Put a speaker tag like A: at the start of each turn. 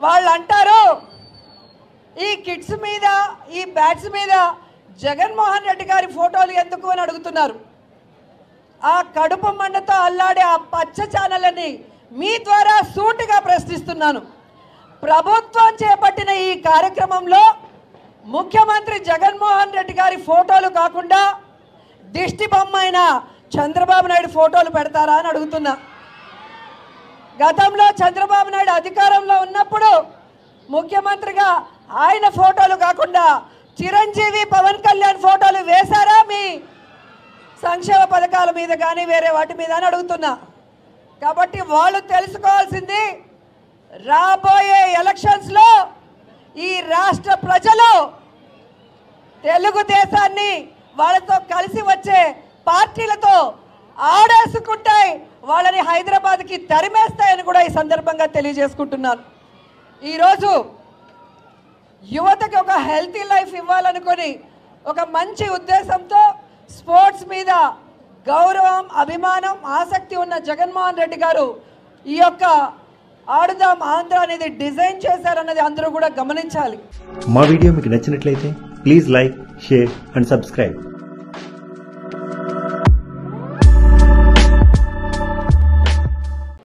A: వాళ్ళు అంటారు ఈ కిడ్స్ మీద ఈ బ్యాట్స్ మీద జగన్మోహన్ రెడ్డి గారి ఫోటోలు ఎందుకు అని అడుగుతున్నారు ఆ కడుపు మండతో అల్లాడే ఆ పచ్చ ఛానళ్ళని మీ ద్వారా సూటిగా ప్రశ్నిస్తున్నాను ప్రభుత్వం చేపట్టిన ఈ కార్యక్రమంలో ముఖ్యమంత్రి జగన్మోహన్ రెడ్డి గారి ఫోటోలు కాకుండా దిష్టి బొమ్మ అయిన చంద్రబాబు నాయుడు ఫోటోలు పెడతారా అని అడుగుతున్నా గతంలో చంద్రబాబు నాయుడు అధికారంలో ఉన్నప్పుడు ముఖ్యమంత్రిగా ఆయన ఫోటోలు కాకుండా చిరంజీవి పవన్ కళ్యాణ్ ఫోటోలు వేశారా మీ సంక్షేమ పథకాల మీద కానీ వేరే వాటి మీద అని అడుగుతున్నా కాబట్టి వాళ్ళు తెలుసుకోవాల్సింది రాబోయే ఎలక్షన్స్లో ఈ రాష్ట్ర ప్రజలు తెలుగుదేశాన్ని వాళ్ళతో కలిసి వచ్చే పార్టీలతో ఆడేసుకుంటాయి వాళ్ళని హైదరాబాద్కి తరిమేస్తాయని కూడా ఈ సందర్భంగా తెలియజేసుకుంటున్నాను ఈరోజు యువతకి ఒక హెల్తీ లైఫ్ ఇవ్వాలనుకొని ఒక మంచి ఉద్దేశంతో స్పోర్ట్స్ మీద గౌరవం అభిమానం ఆసక్తి ఉన్న జగన్మోహన్ రెడ్డి గారు ఈ యొక్క ఆడుదాం ఆంధ్ర అనేది డిజైన్ చేశారన్నది అందరూ కూడా గమనించాలి
B: మా వీడియో మీకు నచ్చినట్లయితే please like share and subscribe